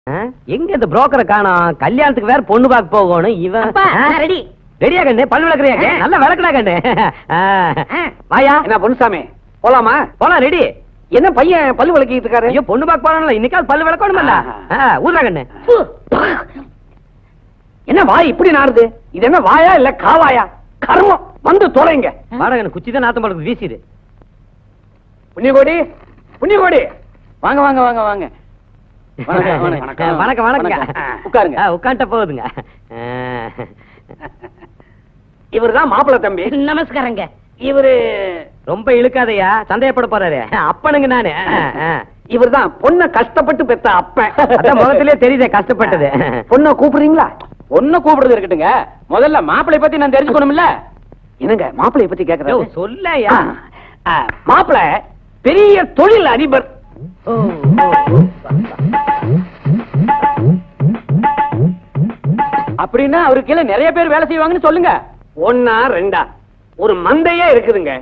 ஆ? எங்க இந்த புரோக்கரை காணோம் கல்யாணத்துக்கு வேற பொண்ணு பார்க்க போகணும் இவன் அப்பா ஆ? நான் ரெடி ரெடியா கண்ணு பல் விளக்குறியா கண்ணு? நல்லா விளக்குடா கண்ணு ஆ. வாயா என்ன பொன்னுசாமி போலாமா போலாம் ரெடி என்ன பையன் பல்லு விளக்கிட்டு இருக்காரு ஐயோ பொண்ணு பார்க்க போறான்ல இன்னைக்காவது பல்லு விளக்கணும்ல ஊர்றா கண்ணு என்ன வாய் இப்படி நாடுது இது என்ன வாயா இல்ல காவாயா கர்மம் வந்து தொலைங்க வாடா கண்ணு குச்சி தான் நாத்தம் பழக்கு வீசிடு புண்ணியகோடி புண்ணியகோடி வாங்க வாங்க வாங்க வாங்க வணக்கம், வணக்கம். வணக்கம் வணக்கம் வணக்கம். உட்காருங்க. ஆ, உட்கார்ந்துட்ட போகுதுங்க ஆ. இவர்தான் மாப்பிள்ளை தம்பி நமஸ்காரங்க இவரு ரொம்ப இழுக்காதயா சந்தேகப்பட போறாரு அப்பனுங்க நானு ஆ, ஆ. இவர்தான் பொண்ண கஷ்டப்பட்டு பெத்த அப்பன் அதான் முகத்திலே தெரியுதே கஷ்டப்பட்டது பொண்ண கூப்பிடுறீங்களா ஒண்ணு கூப்பிடுறது இருக்கட்டுங்க முதல்ல மாப்பிளை பத்தி நான் தெரிஞ்சுக்கணும்ல என்னங்க மாப்பிள்ளைய பத்தி யோ, கேக்குறேன் சொல்லையா மாப்பிள்ளை பெரிய தொழில் அதிபர் அப்படின்னா அவருக்கு கீழே நிறைய பேர் வேலை செய்வாங்கன்னு சொல்லுங்க ஒன்னா ரெண்டா ஒரு மந்தையே இருக்குதுங்க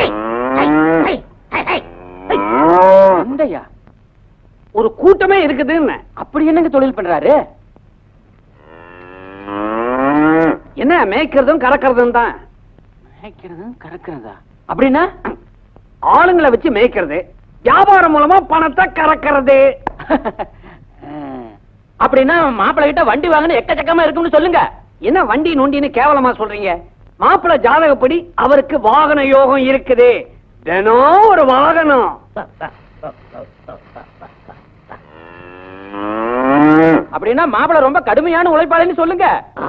அண்டையா ஒரு கூட்டமே இருக்குதுன்னு அப்படி என்னங்க தொழில் பண்றாரு என்ன மேய்க்கிறதும் கறக்கிறதும் தான் மேய்க்கிறதும் கறக்கிறதா அப்படின்னா ஆளுங்களை வச்சு மேய்க்கிறது வியாபாரம் மூலமா பணத்தை கறக்கிறது அப்படின்னா மாப்பிள்ளை கிட்ட வண்டி வாங்கின எக்கச்சக்கமா இருக்கும்னு சொல்லுங்க என்ன வண்டி நொண்டின்னு கேவலமா சொல்றீங்க மாப்பிள்ளை ஜாதகப்படி அவருக்கு வாகன யோகம் இருக்குது தினம் ஒரு வாகனம் அப்படின்னா மாப்பிள்ளை ரொம்ப கடுமையான உழைப்பாளின்னு சொல்லுங்க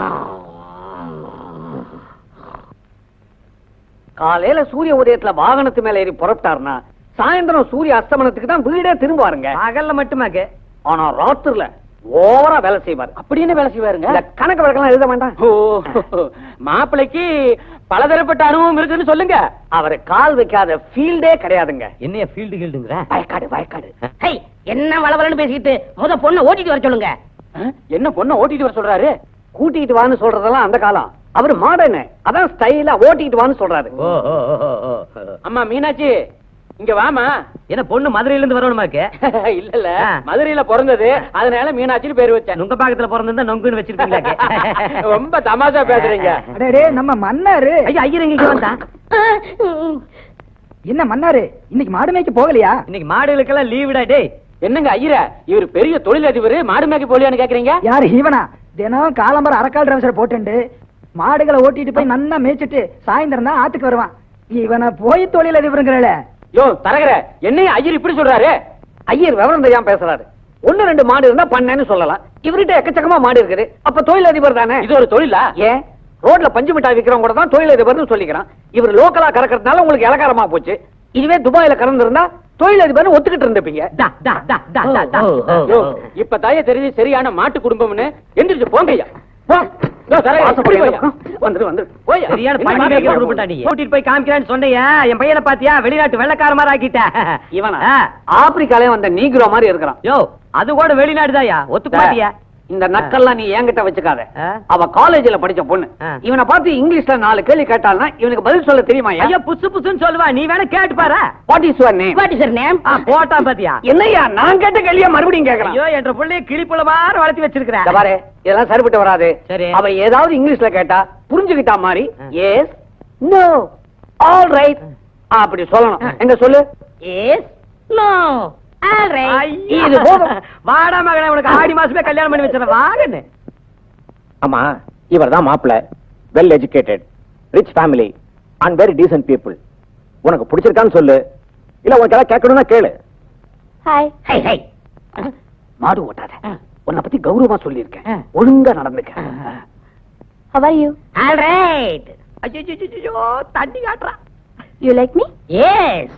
காலையில சூரிய உதயத்துல வாகனத்து மேல ஏறி புறப்பட்டாருன்னா சாயந்தரம் சூரிய அஸ்தமனத்துக்கு தான் வீடே திரும்புவாருங்க பகல்ல மட்டுமாக்கு ஆனா ராத்திரில ஓவரா வேலை செய்வார் அப்படி என்ன வேலை செய்வாருங்க இந்த கணக்கு வழக்கெல்லாம் எழுத வேண்டாம் ஓ மாப்பிள்ளைக்கு பலதரப்பட்ட அனுபவம் இருக்குன்னு சொல்லுங்க அவரு கால் வைக்காத ஃபீல்டே கிடையாதுங்க என்னைய ஃபீல்டு கீல்டுங்கிற வயக்காடு வயக்காடு ஹை என்ன வளவலன்னு பேசிக்கிட்டு முத பொண்ணை ஓட்டிட்டு வர சொல்லுங்க அஹ், என்ன பொண்ணை ஓட்டிட்டு வர சொல்றாரு கூட்டிட்டு வான்னு சொல்றதெல்லாம் அந்த காலம் அவரு மாடர்னு அதான் ஸ்டைலா ஓட்டிட்டு வான்னு சொல்றாரு ஓ ஓ ஓ, ஓ, ஓ. அம்மா மீனாட்சி இங்க வாமா என்ன பொண்ணு மதுரையில இருந்து வரணுமாக்கு இல்ல இல்ல ஆ. மதுரையில பிறந்தது அதனால மீனாட்சின்னு பேர் வச்சேன் நுங்க பாக்கத்துல பிறந்திருந்தா நொங்குன்னு வச்சிருக்கீங்களா ரொம்ப தமாஷா பேசுறீங்க அடே நம்ம மன்னாரு ஐயா ஐயர் எங்க வந்தா என்ன மன்னாரு இன்னைக்கு மாடு மேய்க்க போகலையா இன்னைக்கு மாடுகளுக்கெல்லாம் லீவுடா டேய் என்னங்க ஐயர இவர் பெரிய தொழிலதிபர் மாடு மேய்க்க போலியான்னு கேக்குறீங்க யாரு இவனா தினம் காலம்பரம் அரக்கால் டிரைவர் போட்டுண்டு மாடுகளை ஓட்டிட்டு போய் நன்னா மேய்ச்சிட்டு சாயந்தரம் தான் ஆத்துக்கு வருவான் இவனை போய் தொழில் அதிபருங்கிறல யோ தரகர என்னைய ஐயர் இப்படி சொல்றாரு ஐயர் விவரம் தெரியாம பேசுறாரு ஒண்ணு ரெண்டு மாடு இருந்தா பண்ணேன்னு சொல்லலாம் இவர்கிட்ட எக்கச்சக்கமா மாடு இருக்குது அப்ப தொழில் அதிபர் தானே இது ஒரு தொழிலா ஏன் ரோட்ல பஞ்சு மிட்டாய் விக்கிறவங்க கூட தான் தொழில் அதிபர்னு சொல்லிக்கிறான் இவர் லோக்கலா கறக்கறதுனால உங்களுக்கு இலக்காரமா போச்சு இதுவே துபாயில கறந்திருந்தா தொழில் அதிபர்னு ஒத்துக்கிட்டு இருந்திருப்பீங்க டா டா டா டா டா டா யோ இப்ப தாய தெரிஞ்சு சரியான மாட்டு குடும்பம்னு எந்திரிச்சு போங்க ஐயா போ. யோ, தரகரே, இப்படி போய்யா. வந்துரு வந்துரு போய்யா. சரியான என்ன பண்ணி மாட்டு வைக்கிற குடும்பம்? குடும்பம்டா நீ கூட்டிட்டு போய் காமிக்கிறேன்னு சொன்னையா என் பையனை பாத்தியா வெளிநாட்டு வெள்ளக்கார மாதிரி ஆக்கிட்ட இவனா ஆ. ஆப்பிரிக்காலே வந்த நீக்ரோ மாதிரி இருக்கிறான் யோ அது கூட வெளிநாடுதாயா ஒத்துக்க மாட்டியா இந்த நக்கல்லாம் நீ என்கிட்ட வச்சுக்காத ஆ? அவ காலேஜ்ல படிச்ச பொண்ணு ஆ. இவனை பார்த்து இங்கிலீஷ்ல நாலு கேள்வி கேட்டால்னா இவனுக்கு பதில் சொல்ல தெரியுமா ஐயா புசு புசுன்னு சொல்லுவா நீ வேணா கேட்டு பாரு what is your name what is your name ஆ, போட்டா பாத்தியா என்னய்யா நான் கேட்ட கேள்வியா மறுபடியும் கேக்குறான் ஐயோ என்ற பிள்ளைய கிளிப்புல மாதிரி வளர்த்தி வச்சிருக்கிறேன் இந்த பாரு இதெல்லாம் சரிப்பட்டு வராது சரி. அவ ஏதாவது இங்கிலீஷ்ல கேட்டா புரிஞ்சுக்கிட்டா மாதிரி ஆ. எஸ் நோ ஆல் ரைட் அப்படி சொல்லணும் எங்க சொல்லு எஸ் நோ ஆல் ரைட் இது போதும். வாடா மகனே உனக்கு ஆடி மாசமே கல்யாணம் பண்ணி வச்சிடறேன் வாங்கன்னு ஆமா இவர் தான் மாப்பிள்ள well educated rich family and very decent people உனக்கு பிடிச்சிருக்கான்னு சொல்லு இல்ல உனக்கு ஏதாவது கேட்கணும்னா கேளு ஹாய் ஹை ஹை மாடு ஓட்டாத உன்னை பத்தி கௌரவமா சொல்லியிருக்கேன் ஆ. ஒழுங்கா நடந்துக்க how are you all right ஐயோ தண்ணி காட்டுறா யூ லைக் மீ எஸ்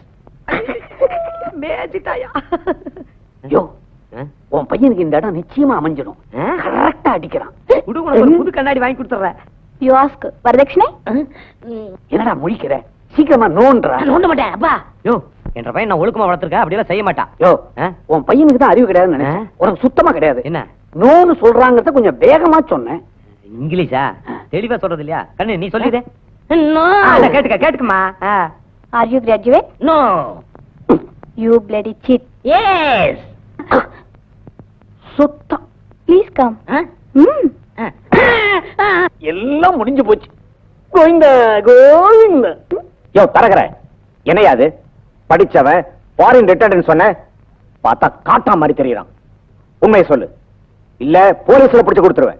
மேஜிட்டாயா யோ உன் பையனுக்கு இந்த இடம் நிச்சயமா அமைஞ்சிடும் கரெக்டா அடிக்கிறான் குடு உனக்கு ஒரு புது கண்ணாடி வாங்கி கொடுத்துறேன் யூ ஆஸ்க் வரதட்சணை என்னடா முழிக்கிற சீக்கிரமா நோன்றா நான் நோண்ட மாட்டேன் அப்பா யோ என்ற பையன் நான் ஒழுக்கமா வளர்த்திருக்கேன் அப்படியெல்லாம் செய்ய மாட்டான் யோ ஆ? உன் பையனுக்கு தான் அறிவு கிடையாதுன்னு நினைச்சேன் ஆ? உனக்கு சுத்தமா கிடையாது என்ன நோன்னு சொல்றாங்கறத கொஞ்சம் வேகமா சொன்னேன் இங்கிலீஷா தெளிவா சொல்றது இல்லையா கண்ணு நீ சொல்லிடு நோ கேட்டுக்க கேட்டுக்குமா ஆ. Are you graduate no you bloody shit yes சுத்தம் ப்ளீஸ் கம் ம் எல்லாம் முடிஞ்சு போச்சு கோவிந்த கோவிந்த யோ தரகர என்னையா அது படிச்சவன் ஃபாரின் ரிட்டர்ன் சொன்ன பார்த்தா காட்டா மாதிரி தெரியறான் உண்மையை சொல்லு இல்ல போலீஸ்ல பிடிச்சு கொடுத்துருவேன்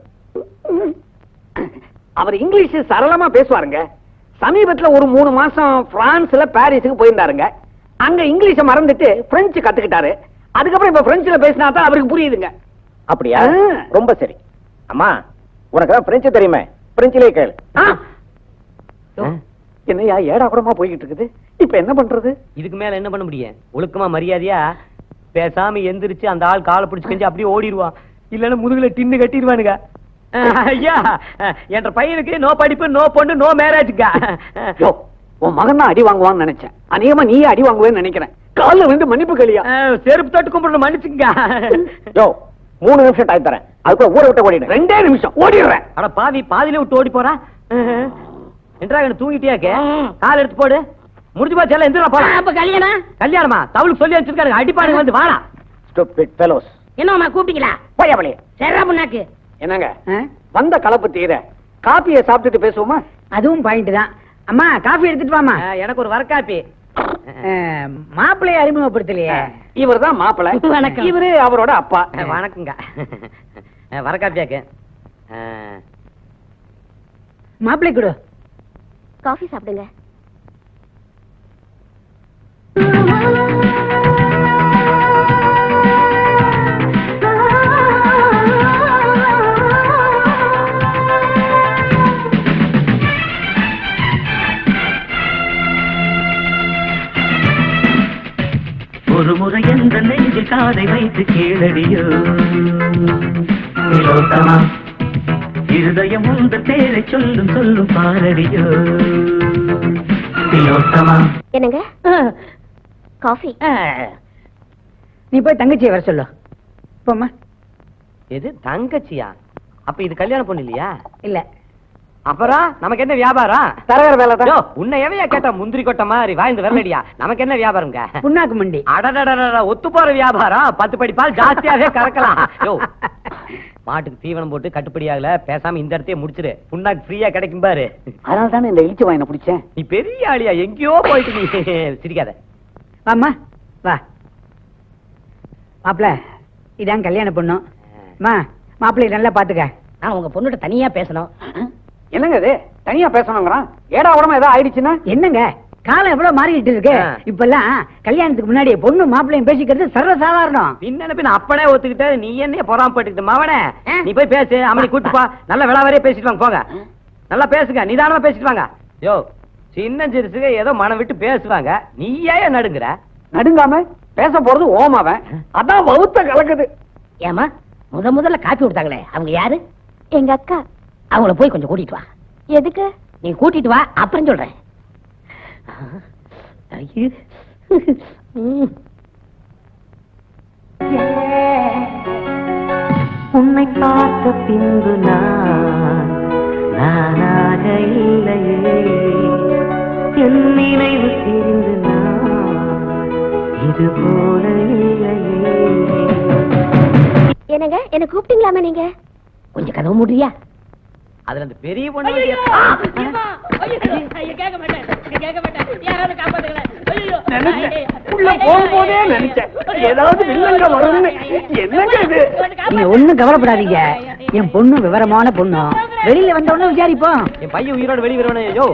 அவர் இங்கிலீஷ் சரளமா பேசுவாருங்க சமீபத்துல ஒரு மூணு மாசம் பிரான்ஸ்ல பாரிஸுக்கு போயிருந்தாருங்க அங்க இங்கிலீஷ மறந்துட்டு பிரெஞ்சு கத்துக்கிட்டாரு அதுக்கப்புறம் இப்ப பிரெஞ்சுல பேசினா தான் அவருக்கு புரியுதுங்க அப்படியா ஆ. ரொம்ப சரி அம்மா உனக்கு தான் பிரெஞ்சு தெரியுமே பிரெஞ்சிலே கேளு ஆ? என்னய்யா ஏடா கூடமா போய்கிட்டு இருக்குது இப்ப என்ன பண்றது இதுக்கு மேல என்ன பண்ண முடியும் ஒழுக்கமா மரியாதையா பேசாம எந்திரிச்சு அந்த ஆள் காலை பிடிச்சு கஞ்சி அப்படியே ஓடிடுவான் இல்லன்னா முதுகுல டின்னு கட்டிடுவானுங்க அஹ், ஐயா அஹ், என்ற பையனுக்கு நோ படிப்பு நோ பொண்ணு நோ மேரேஜ்க்கா யோ உன் மகன் தான் அடி வாங்குவான்னு நினைச்சேன் அநேகமா நீயே அடி வாங்குவேன்னு நினைக்கிறேன் கால்ல வந்து மன்னிப்பு கலியா அஹ், செருப்பு தொட்டு கும்பிடணும் மன்னிச்சுங்க யோ மூணு நிமிஷம் டைம் தரேன் அதுக்குள்ள ஊரை விட்டு ஓடிடு ரெண்டே நிமிஷம் ஓடிடுறேன் அட பாவி பாதியில விட்டு ஓடி போறா என்றா என்ன தூங்கிட்டியாக்க கால் எடுத்து போடு முடிஞ்சு போச்சு எல்லாம் எந்திரா போலாம் அப்ப கல்யாணம் கல்யாணமா தவளுக்கு சொல்லி வச்சிருக்காரு அடிப்பானுங்க வந்து வாடா ஸ்டூபிட் ஃபெலோஸ் என்னம்மா கூப்பிட்டீங்களா போய் அவளே சரிடா புண்ணாக்கு என்னங்க வந்த கலப்பு தீர காப்பியை சாப்பிட்டுட்டு பேசுவோமா அதுவும் பாயிண்ட் தான் அம்மா காஃபி எடுத்துட்டு வாமா அஹ், எனக்கு ஒரு வரக்காப்பி மாப்பிள்ளைய அறிமுகப்படுத்தலையே இவர் தான் மாப்பிளை வணக்கம். இவரு அவரோட அப்பா அஹ், வணக்கங்க அஹ், வரக்காப்பியாக்கு மாப்பிள்ளை கொடு காஃபி சாப்பிடுங்க ஒரு முறை எந்த நெஞ்சில் காதை வைத்து கேளடியோ திலோத்தமா இருதயம் உந்த பேரை சொல்லும் சொல்லும் பாரடியோ திலோத்தமா என்னங்க காஃபி நீ போய் தங்கச்சியை வர சொல்லு போம்மா எது தங்கச்சியா அப்ப இது கல்யாண பொண்ணு இல்லையா இல்ல அப்புறம் நமக்கு என்ன வியாபாரம் தரகர் வேலை யோ, உன்னை எவையா கேட்டா முந்திரி கொட்ட மாதிரி வாய்ந்து வரலடியா நமக்கு என்ன வியாபாரம்ங்க புண்ணாக்கு மண்டி அடடடடட ஒத்து போற வியாபாரம் பத்து படி பால் ஜாஸ்தியாவே கறக்கலாம் யோ மாட்டுக்கு தீவனம் போட்டு கட்டுப்படி ஆகல பேசாம இந்த இடத்தையே முடிச்சிரு புண்ணாக்கு ஃப்ரீயா கிடைக்கும் பாரு அதனால தானே இந்த இழிச்சு வாயினை பிடிச்சேன் நீ பெரிய ஆளியா எங்கேயோ போயிட்டு நீ சிரிக்காத வாம்மா வா மாப்பிள்ள இதான் கல்யாண பொண்ணு அம்மா மாப்பிள்ளைய நல்லா பாத்துக்க நான் உங்க பொண்ணுகிட்ட தனியா பேசணும் என்னங்க இது தனியா பேசணுங்கிறான் ஏடா உடம்பு ஏதோ ஆயிடுச்சுன்னா என்னங்க காலம் எவ்வளவு மாறிக்கிட்டு இருக்கு ஆ. இப்பெல்லாம் கல்யாணத்துக்கு முன்னாடி பொண்ணு மாப்பிள்ளையும் பேசிக்கிறது சர்வ சாதாரணம் பின்ன பின்ன அப்பனே ஒத்துக்கிட்ட நீ என்ன பொறாமப்பட்டுக்கிட்டு மவனே நீ போய் பேசு அம்மனி கூட்டு போ நல்ல விளாவரே பேசிட்டு வாங்க போங்க நல்லா பேசுங்க நிதானமா பேசிட்டு வாங்க யோ சின்ன சிறுசுக ஏதோ மனம் விட்டு பேசுவாங்க நீ ஏன் நடுங்குற நடுங்காம பேச போறது ஓமாவன் அதான் வகுத்த கலக்குது ஏமா முத முதல்ல காப்பி கொடுத்தாங்களே அவங்க யாரு எங்க அக்கா அவங்கள போய் கொஞ்சம் கூட்டிட்டு வா எதுக்கு நீ கூட்டிட்டு வா அப்புறம் சொல்றேன் ஐயோ. ம். உன்னை பார்த்த பின்பு நான் நானாக இல்லையே என் நினைவு தெரிந்து நான் இது போல இல்லையே என்னங்க என்ன கூப்பிட்டீங்களாமா நீங்க கொஞ்சம் கதவு மூடுறியா அதுல அந்த பெரிய பொண்ணு வந்து நினைச்சேன் உள்ள போகும்போதே நினைச்சேன் ஏதாவது வில்லங்க வரும்னு என்னங்க இது நீங்க ஒண்ணும் கவலைப்படாதீங்க என் பொண்ணு விவரமான பொண்ணு வெளியில வந்த உடனே விசாரிப்போம் என் பையன் உயிரோட வெளியே வருவானே யோ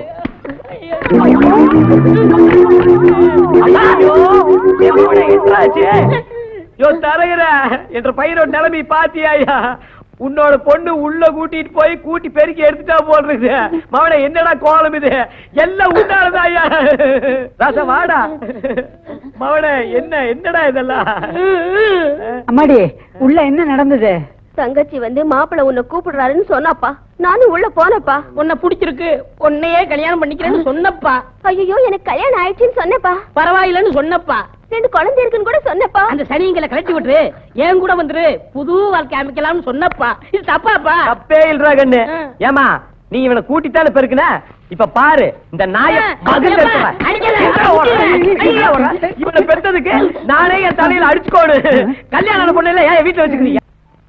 யோ தரகிற என்ற பையனோட நிலைமை பாத்தியாயா உன்னோட பொண்ணு உள்ள கூட்டிட்டு போய் கூட்டி பெருக்கி எடுத்துட்டா போடுறது மவன என்னடா கோலம் இது எல்லாம் உன்னாலதாயா ராசா வாடா மவன என்ன என்னடா இதெல்லாம் அம்மாடி உள்ள என்ன நடந்தது தங்கச்சி வந்து மாப்பிள்ளை உன்னை கூப்பிடுறாருன்னு சொன்னாப்பா நானும் உள்ள போனப்பா உன்னை பிடிச்சிருக்கு உன்னையே கல்யாணம் பண்ணிக்கிறேன்னு சொன்னப்பா ஐயோ எனக்கு கல்யாணம் ஆயிடுச்சுன்னு சொன்னப்பா பரவாயில்லைன்னு சொன்னப்பா ரெண்டு குழந்தை இருக்குன்னு கூட சொன்னப்பா அந்த சனிங்களை கலட்டி விட்டுரு என் கூட வந்துரு புது வாழ்க்கை அமைக்கலாம்னு சொன்னப்பா இது தப்பாப்பா தப்பே இல்லடா கண்ணு ஆ. ஏமா நீ இவனை கூட்டித்தானே பெருக்குன இப்ப பாரு இந்த நாய ஆ, மகன் அடிக்கல, அடிக்கல, அடிக்கல. இவனை பெற்றதுக்கு நானே என் தலையில அடிச்சுக்கோடு கல்யாணம் பொண்ணு இல்ல ஏன் வீட்டுல வச்சுக்கிறீங்க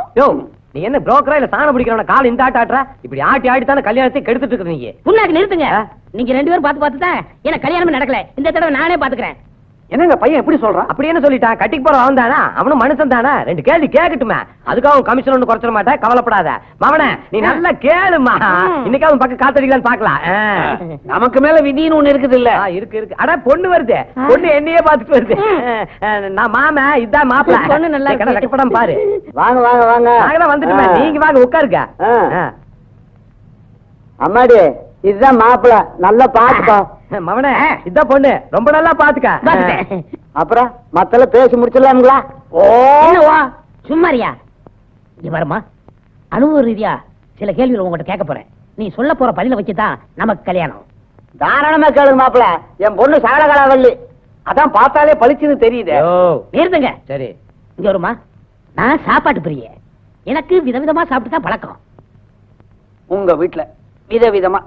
யோ நீ என்ன புரோக்கரா இல்ல சாணம் பிடிக்கிறவன கால் இந்த ஆட்ட ஆட்டுற இப்படி ஆட்டி ஆட்டி தானே கல்யாணத்தை கெடுத்துட்டு இருக்க நீங்க புண்ணாக்கு நிறுத்துங்க நீங்க ரெண்டு பேரும் பார்த்து பார்த்து தான் எனக்கு கல்யாணமே நடக்கல இந்த தடவை நானே பாத்துக்கிறேன் என்னங்க பையன் எப்படி சொல்றான் அப்படி என்ன சொல்லிட்டான் கட்டிக்கு போற அவன் தானா அவனும் மனுஷன் தானே ரெண்டு கேள்வி கேட்கட்டுமே அதுக்காக அவன் கமிஷன் ஒண்ணு குறைச்சிட மாட்டேன் கவலைப்படாத மவனே நீ நல்லா கேளுமா இன்னைக்கு அவன் பக்கம் காத்தடிக்கலான்னு பாக்கலாம் நமக்கு மேல விதின்னு ஒண்ணு இருக்குது இல்ல இருக்கு இருக்கு அட பொண்ணு வருது பொண்ணு என்னையே பாத்துட்டு வருது அஹ், நான் மாம இதான் மாப்பிள்ள பொண்ணு நல்லா இருக்கு. வெக்கப்படம் பாரு வாங்க வாங்க வாங்க நாங்க தான் வந்துட்டுமே நீங்க வாங்க உட்காருங்க ஆ. ஆ. அம்மாடி இதுதான் மாப்பிள நல்லா பாத்துக்கோ மவனே இதான் பொண்ணு ரொம்ப நல்லா பாத்துக்க பாத்துட்டேன். அப்புறம் மத்தல பேசி முடிச்சிடலாம்ங்களா என்னவா சும்மாரியா நீ வருமா அனுபவ ரீதியா சில கேள்விகள் உங்ககிட்ட கேட்க போறேன் நீ சொல்ல போற பதில வச்சுதான் நமக்கு கல்யாணம் தாராளமா கேளுங்க மாப்பிள என் பொண்ணு சகலகலாவல்லி அதான் பார்த்தாலே பளிச்சுன்னு தெரியுது ஓ நிறுத்துங்க சரி இங்க வருமா நான் சாப்பாட்டு பிரிய எனக்கு விதவிதமா சாப்பிட்டு தான் பழக்கம் உங்க வீட்டுல விதவிதமா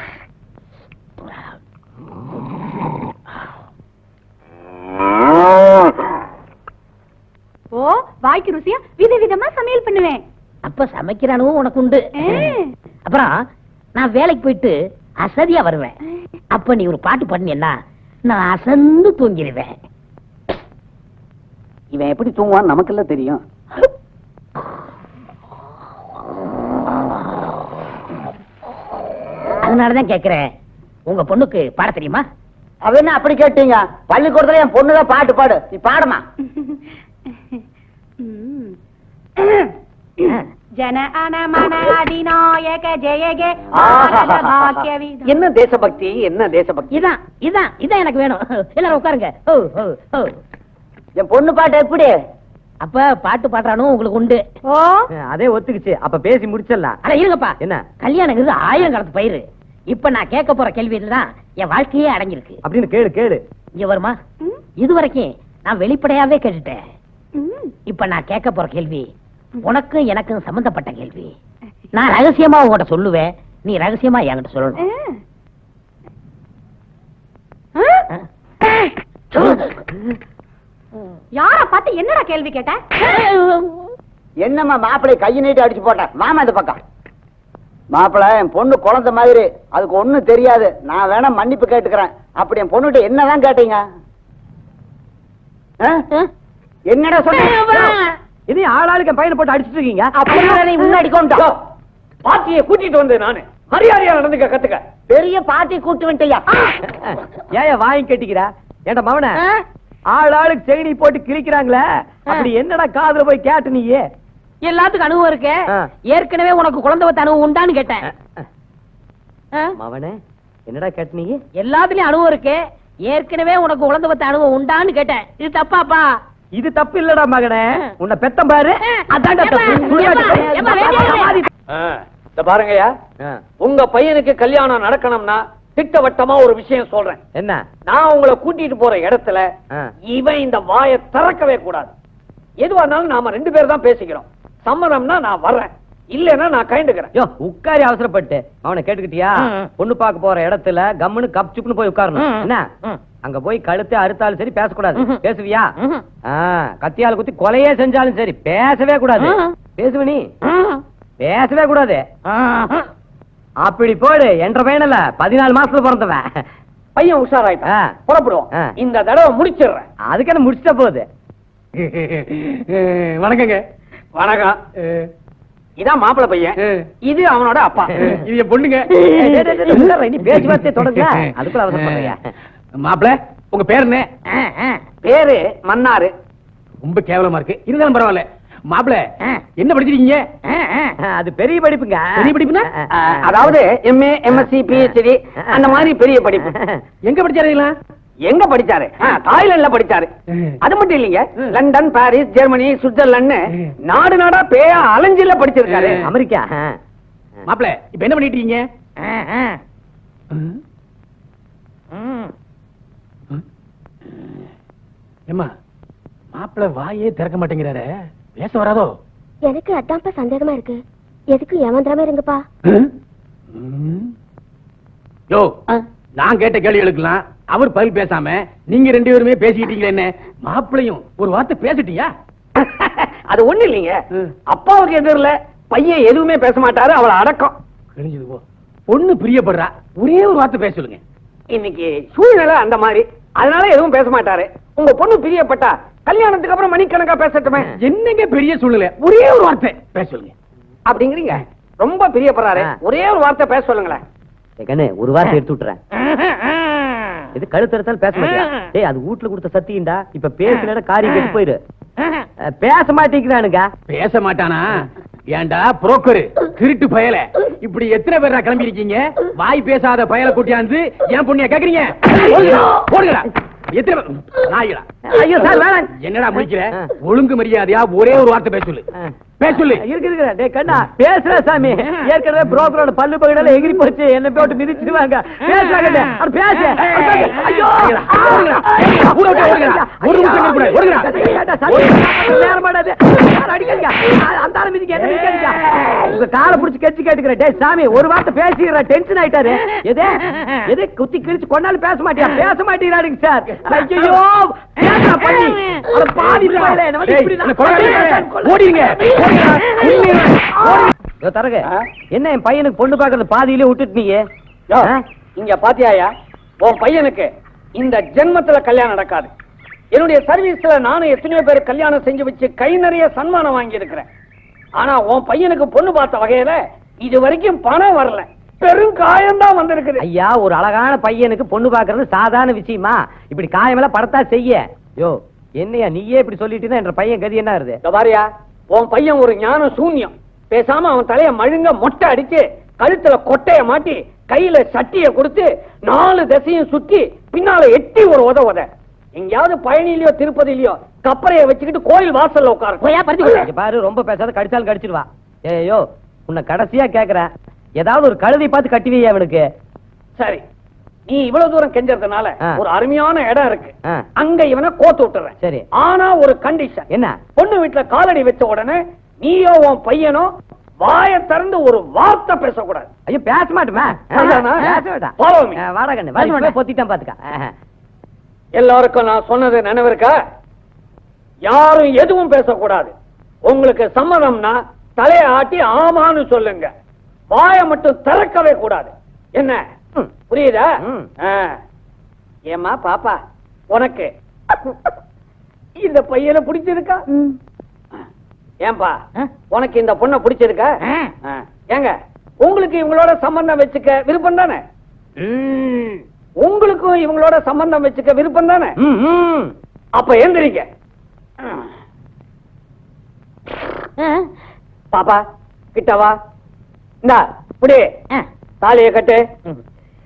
ஓ வாய்க்கு ருசியா விதவிதமா சமையல் பண்ணுவேன் அப்ப சமைக்கிற அனுபவம் உனக்கு உண்டு அப்புறம் நான் வேலைக்கு போயிட்டு அசதியா வருவேன் அப்ப நீ ஒரு பாட்டு பண்ணியன்னா நான் அசந்து தூங்கிடுவேன் இவன் எப்படி தூங்குவான்னு நமக்கு எல்லாம் தெரியும் அதனாலதான் கேக்குறேன் உங்க பொண்ணுக்கு பாட தெரியுமா அவ என்ன அப்படி கேட்டீங்க பள்ளிக்கூடத்துல என் பொண்ணுதான் பாட்டு பாடு நீ பாடுமா ஜன அனமன அதிநாயக ஜெயகே என்ன தேசபக்தி என்ன தேசபக்தி இதான் இதான் இதான் எனக்கு வேணும் எல்லாரும் உட்காருங்க ஓ ஓ ஓ என் பொண்ணு பாட்டு எப்படி அப்ப பாட்டு பாடுறானு உங்களுக்கு உண்டு ஓ அதே ஒத்துக்குச்சு அப்ப பேசி முடிச்சிடலாம் அட இருங்கப்பா என்ன கல்யாணங்கிறது ஆயிரம் காலத்து பயிர் இப்ப நான் கேட்க போற கேள்வியில தான் என் வாழ்க்கையே அடங்கியிருக்கு அப்படின்னு கேளு கேளு இங்க வருமா இது வரைக்கும் நான் வெளிப்படையாவே கேட்டுட்டேன் இப்ப நான் கேட்க போற கேள்வி உனக்கும் எனக்கும் சம்பந்தப்பட்ட கேள்வி நான் ரகசியமா உங்ககிட்ட சொல்லுவேன் நீ ரகசியமா என்கிட்ட சொல்லணும் யார பார்த்து என்னடா கேள்வி கேட்ட என்னம்மா மாப்பிள்ளை கையை நீட்டி அடிச்சு போட்டேன் மாமா இந்த பக்கம் மாப்பிள்ளை என் பொண்ணு குழந்தை மாதிரி அதுக்கு ஒண்ணும் தெரியாது நான் வேணா மன்னிப்பு கேட்டுக்கிறேன் அப்படி என் பொண்ணுகிட்ட என்னதான் கேட்டீங்க ஆ? என்னடா சொன்ன இது ஆளாளுக்கு என் பையனை போட்டு அடிச்சிட்டு இருக்கீங்க அப்படியே நீ முன்னாடி கொண்டு வா. பாட்டியை கூட்டிட்டு வந்தேன் நானு மரியாதையா நடந்துக்க கத்துக்க பெரிய பாட்டி கூட்டு வந்துட்டியா ஏன் வாங்கி கட்டிக்கிறா ஏன்டா மவன ஆள் ஆளுக்கு செயினி போட்டு கிழிக்கிறாங்களே அப்படி என்னடா காதுல போய் கேட்டு நீயே எல்லாத்துக்கும் அனுபவம் இருக்கு ஆ. ஏற்கனவே உனக்கு குழந்தை வத்த அனுபவம் உண்டான்னு கேட்டேன் ஆ? மவனே என்னடா கேட்டு நீ எல்லாத்துலயும் அனுபவம் இருக்கு ஏற்கனவே உனக்கு குழந்தை வத்த அனுபவம் உண்டான்னு கேட்டேன் இது தப்பாப்பா இது தப்பு இல்லடா மகனே உன்னை பெத்தம் பாரு அதான்டா ஏப்பா, தப்பு சுடுகாட்டு ஏப்பா, போய் ஏப்பா, வேண்டியது. சமாதி. இந்த பாருங்கய்யா ஆ, உங்க பையனுக்கு கல்யாணம் நடக்கணும்னா திட்டவட்டமா ஒரு விஷயம் சொல்றேன் என்ன நான் உங்களை கூட்டிட்டு போற இடத்துல ஆ. இவன் இந்த வாயை திறக்கவே கூடாது எதுவா இருந்தாலும் நாம ரெண்டு பேர் தான் பேசிக்கிறோம் சம்மதம்னா நான் வர்றேன் இல்லைன்னா நான் கைண்டுக்கிறேன் யோ உட்காரி அவசரப்பட்டு அவனை கேட்டுக்கிட்டியா ம். பொண்ணு பார்க்க போற இடத்துல கம்முன்னு கப் சுப்புன்னு போய் உட்காரணும் ம். என்ன ம். அங்க போய் கழுத்து அறுத்தாலும் சரி பேசக்கூடாது ம்ஹும். பேசுவியா ம்ஹும். ஆ, கத்தியால குத்தி கொலையே செஞ்சாலும் சரி பேசவே கூடாது ம். பேசுவ நீ பேசவே கூடாது அப்படி போடு என்ற பையனல்ல பதினாலு மாசத்துல பிறந்தவன் பையன் உஷாராயிட்டான் ஆ. புறப்படுவோம் ஆ. இந்த தடவை முடிச்சிடுறேன் அதுக்கு என்ன முடிச்சிட்ட போகுது வணக்கங்க வணக்கம் இதான் மாப்பிள்ளை பையன் இது அவனோட அப்பா இது என் பொண்ணுங்க டேய், டேய், டேய், டேய், உட்கார்றா, நீ பேச்சுவார்த்தையை தொடங்க அதுக்குள்ள அவசரப்படுறியா மாப்பிள்ள உங்க பேர் என்ன பேரு மன்னாரு ரொம்ப கேவலமா இருக்கு இருந்தாலும் பரவாயில்ல மாப்பிள்ள ஆ. என்ன படிச்சிருக்கீங்க அது பெரிய படிப்புங்க பெரிய படிப்புனா அதாவது எம்ஏ எம்எஸ்சி பிஹெச்டி அந்த மாதிரி பெரிய படிப்பு எங்க படிச்சாருங்களா எங்க படிச்சாரு ஆ, தாய்லாந்துல படிச்சாரு அது மட்டும் இல்லைங்க லண்டன் பாரிஸ் ஜெர்மனி சுவிட்சர்லாந்து நாடு நாடா பேயா அலைஞ்சில படிச்சிருக்காரு அமெரிக்கா ஆ. மாப்பிள்ள இப்ப என்ன பண்ணிட்டு இருக்கீங்க ஏமா மாப்பிள்ள வாயே திறக்க மாட்டேங்கிறாரு பேச வராதோ எனக்கு அதான்ப்பா சந்தேகமா இருக்கு எதுக்கு ஏமாந்திரமா இருங்கப்பா யோ நான் கேட்ட கேள்விகளுக்கெல்லாம் அவர் பதில் பேசாம நீங்க ரெண்டு பேருமே பேசிக்கிட்டீங்களே என்ன மாப்பிளையும் ஒரு வார்த்தை பேசிட்டியா அது ஒண்ணு இல்லைங்க ம். அப்பாவுக்கு எதிரில பையன் எதுவுமே பேச மாட்டாரு அவளை அடக்கம் தெரிஞ்சது போ பொண்ணு பிரியப்படுறா ஒரே ஒரு வார்த்தை பேச சொல்லுங்க இன்னைக்கு சூழ்நிலை அந்த மாதிரி அதனால எதுவும் பேச மாட்டாரு உங்க பொண்ணு பிரியப்பட்டா கல்யாணத்துக்கு அப்புறம் மணிக்கணக்கா பேசட்டுமே என்னங்க பெரிய சூழ்நிலை ஒரே ஒரு வார்த்தை பேச சொல்லுங்க அப்படிங்கிறீங்க ரொம்ப பிரியப்படுறாரு ஆ. ஒரே ஒரு வார்த்தை பேச சொல்லுங்களேன் கண்ணு ஒரு வார்த்தை எடுத்து விட்டுறேன் இது கழுத்தறுத்தாலும் பேச மாட்டியா டேய் அது வீட்டுல கொடுத்த சத்தியம்டா இப்ப பேசலடா காரியம் கெட்டு போயிரு அஹ், பேச மாட்டேங்கிறானுங்க பேச மாட்டானா ஏன்டா புரோக்கர் திருட்டு பயல இப்படி எத்தனை பேரா கிளம்பி இருக்கீங்க வாய் பேசாத பயல கூட்டியாந்து ஏன் பொண்ணிய கேக்குறீங்க ஓடுங்கடா, ஓடுங்கடா. எத்தனை பேர்? நாய்களா ஐயோ சார் வேணாம் என்னடா முடிக்கிற ஒழுங்கு மரியாதையா ஒரே ஒரு வார்த்தை பேச சொல்லு பேச சொல்லு இருக்கு இருக்கு டேய் கண்ணா பேசுற சாமி ஏற்கனவே புரோக்கரோட பல்லு பகடல எகிரி போச்சு என்ன போட்டு மிதிச்சிருவாங்க பேசுறாங்க அட பேசு அட பேசு. ஐயோ ஓடுங்கடா, ஓடுங்கடா. ஊரை விட்டு ஓடுங்கடா. ஒரு நிமிஷம் இருக்க கூடாது. ஓடுங்கடா. ஏண்டா, சாமி, நேரம் மாட்டாது. யார் அடிக்காதீங்க. அந்த ஆளு மிதிக்க, என்ன மிதிக்காதீங்க. உங்க காலை புடிச்சு கெஞ்சி கேட்டுக்கிறேன் டேய் சாமி ஒரு வார்த்தை பேசிடுற டென்ஷன் ஆயிட்டாரு எது எது குத்தி கிழிச்சு கொண்டாலும் பேச மாட்டியா பேச மாட்டேங்கிறாருங்க சார் ஐயோ பேசுறா பண்ணி அட பாவி பயலே, என்ன வந்து டேய், இப்படி என்ன கொலை ஓடிங்க ஓடுங்கடா. உண்மையா. இதோ தரகு என்ன என் பையனுக்கு பொண்ணு பாக்குறது பாதியிலே விட்டுட்டு நீங்க யோ, இங்க பாத்தியாயா உன் பையனுக்கு இந்த ஜென்மத்துல கல்யாணம் நடக்காது என்னுடைய சர்வீஸ்ல நானும் எத்தனையோ பேர் கல்யாணம் செஞ்சு வச்சு கை நிறைய சன்மானம் வாங்கி இருக்கிறேன் ஆனா உன் பையனுக்கு பொண்ணு பார்த்த வகையில இது வரைக்கும் பணம் வரல பெரும் காயம்தான் வந்திருக்குது ஐயா ஒரு அழகான பையனுக்கு பொண்ணு பாக்குறது சாதாரண விஷயமா இப்படி காயமெல்லாம் படத்தா செய்ய யோ என்னையா நீயே இப்படி சொல்லிட்டு என்ற பையன் கதி என்ன வருது இந்த பாரியா உன் பையன் ஒரு ஞான சூன்யம் பேசாம அவன் தலைய மழுங்க மொட்டை அடிச்சு கழுத்துல கொட்டைய மாட்டி கையில சட்டிய கொடுத்து நாலு திசையும் சுத்தி பின்னால எட்டி ஒரு உத உத எங்கேயாவது பழனிலயோ திருப்பதிலயோ கப்பறைய வச்சுக்கிட்டு கோயில் வாசல்ல உட்காரு போயா பறிச்சு இங்க பாரு ரொம்ப பேசாத கடிச்சாலும் கடிச்சிருவா ஏயோ உன்னை கடைசியா கேக்குறேன் ஏதாவது ஒரு கழுதை பார்த்து கட்டி வையா அவனுக்கு சரி நீ இவ்வளவு தூரம் கெஞ்சறதுனால ஆ. ஒரு அருமையான இடம் இருக்கு ஆ. அங்க இவனை கோத்து விட்டுறேன் சரி. ஆனா ஒரு கண்டிஷன் என்ன பொண்ணு வீட்டுல காலடி வச்ச உடனே நீயோ உன் பையனோ வாய திறந்து ஒரு வார்த்தை பேசக்கூடாது ஐயோ பேச மாட்டோமா அதானா? பேச மாட்டான் Follow me. வாடா கண்ணு பேச மாட்டேன். பொத்திட்டான் பாத்துக்க ஆஹா. எல்லாருக்கும் நான் சொன்னது நினைவு இருக்கா யாரும் எதுவும் பேசக்கூடாது உங்களுக்கு சம்மதம்னா தலைய ஆட்டி ஆமான்னு சொல்லுங்க வாயை மட்டும் திறக்கவே கூடாது என்ன ம். புரியுதா ம். ஆ. ஏம்மா பாப்பா உனக்கு இந்த பையனை பிடிச்சிருக்கா ஏன்பா ஆ? உனக்கு இந்த பொண்ணை பிடிச்சிருக்கா ஆ. ஆ. ஏங்க உங்களுக்கு இவங்களோட சம்பந்தம் வச்சுக்க விருப்பம் தானே ம். உங்களுக்கும் இவங்களோட சம்பந்தம் வச்சுக்க விருப்பம் தானே ம், ம். அப்ப எந்திரிங்க பாப்பா கிட்ட வா இந்தா புடி ஆ. தாலிய கட்டு ம்.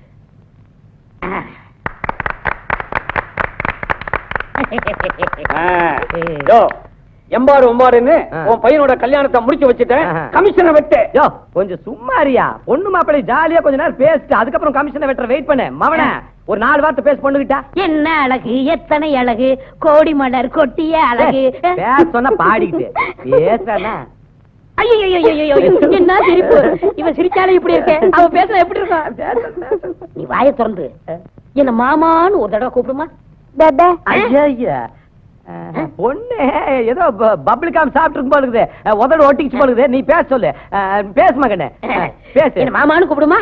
ஆ. யோ, எம்பாடு ஒம்பாடுன்னு ஆ. உன் பையனோட கல்யாணத்தை முடிச்சு வச்சுட்டேன் ஆஹா. கமிஷனை வெட்டு யோ கொஞ்சம் சும்மாரியா பொண்ணு மாப்பிள்ளை ஜாலியா கொஞ்ச நேரம் பேசிட்டு அதுக்கப்புறம் கமிஷனை வெட்டுற வெயிட் பண்ணு மவன ஒரு நாலு வார்த்தை பேச பொண்ணுகிட்டா என்ன அழகு எத்தனை அழகு கோடி மலர் கொட்டிய அழகு பேச சொன்னா பாடிக்கிட்டு பேசுறானா ஐயோ என்ன சிரிப்பு இவன் சிரிச்சாலே இப்படி இருக்க அவ பேசுற எப்படி இருக்கும் நீ வாயை திறந்து என்ன மாமான்னு ஒரு தடவை கூப்பிடுமா ஐயா பொண்ணு ஏதோ பப்ளிக் காம் சாப்பிட்டு இருக்கும் போல இருக்குது அஹ், உதடு ஒட்டிக்கிச்சு போல இருக்குது நீ பேச சொல்லு அஹ், பேசு மகனே அஹ், பேசு என்ன மாமான்னு கூப்பிடுமா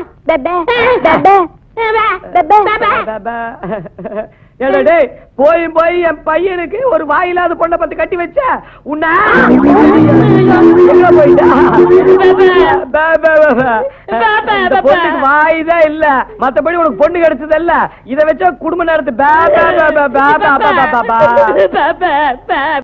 ஏடா டேய் போய் போய் என் பையனுக்கு ஒரு வாயில்லாத பொண்ணை பத்தி கட்டி வச்ச உன்ன எங்க போயிட்டா பே, பே, பே, பே. இந்த பொண்ணுக்கு வாய்தான் இல்ல மத்தபடி உனக்கு பொண்ணு கிடைச்சது இல்ல இத வச்சா குடும்ப நடத்து பே, பே, பே, பே, பே, பே, பே, பே, பே, பே.